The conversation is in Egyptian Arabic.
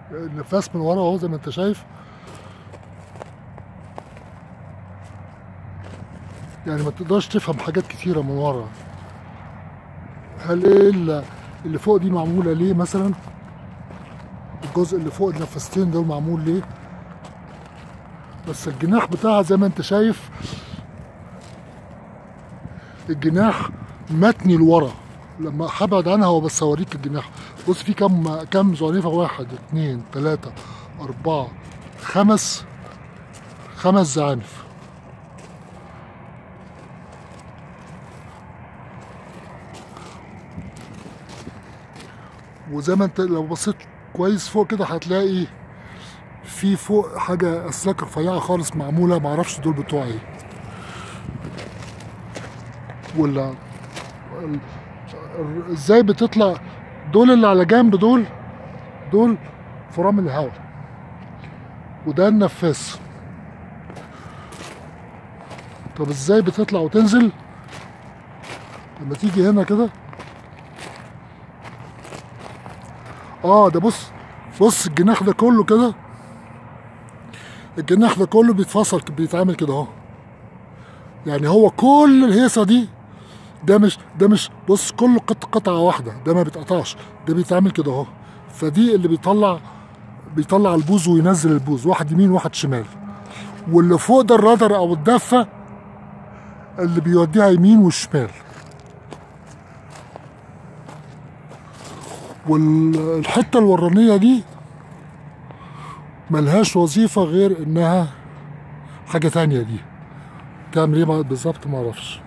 النفاس من ورا اهو زي ما انت شايف يعني ما تقدرش تفهم حاجات كتيرة من ورا هل ايه اللي- اللي فوق دي معمولة ليه مثلا الجزء اللي فوق النفستين دول معمول ليه بس الجناح بتاعها زي ما انت شايف الجناح متني لورا لما هبعد عنها وبس اوريك الجناح بص في كم كم زعنفة واحد اتنين تلاتة أربعة خمس خمس زعانف وزي ما انت لو بصيت كويس فوق كده هتلاقي في فوق حاجة أسلاك رفيعة خالص معمولة معرفش دول بتوع ايه ولا ال- ال- ازاي بتطلع دول اللي على جنب دول دول فرامل الهواء وده النفاس طب ازاي بتطلع وتنزل لما تيجي هنا كده اه ده بص بص الجناح ده كله كده الجناح ده كله بيتفصل بيتعمل كده اهو يعني هو كل الهيصه دي ده مش ده مش بص كله قط قطعه واحده ده ما بيتقطعش ده بيتعمل كده اهو فدي اللي بيطلع بيطلع البوز وينزل البوز واحد يمين واحد شمال واللي فوق ده الرادر او الدفه اللي بيوديها يمين وشمال والحته الورانيه دي ملهاش وظيفه غير انها حاجه تانية دي تعمل ايه بالظبط معرفش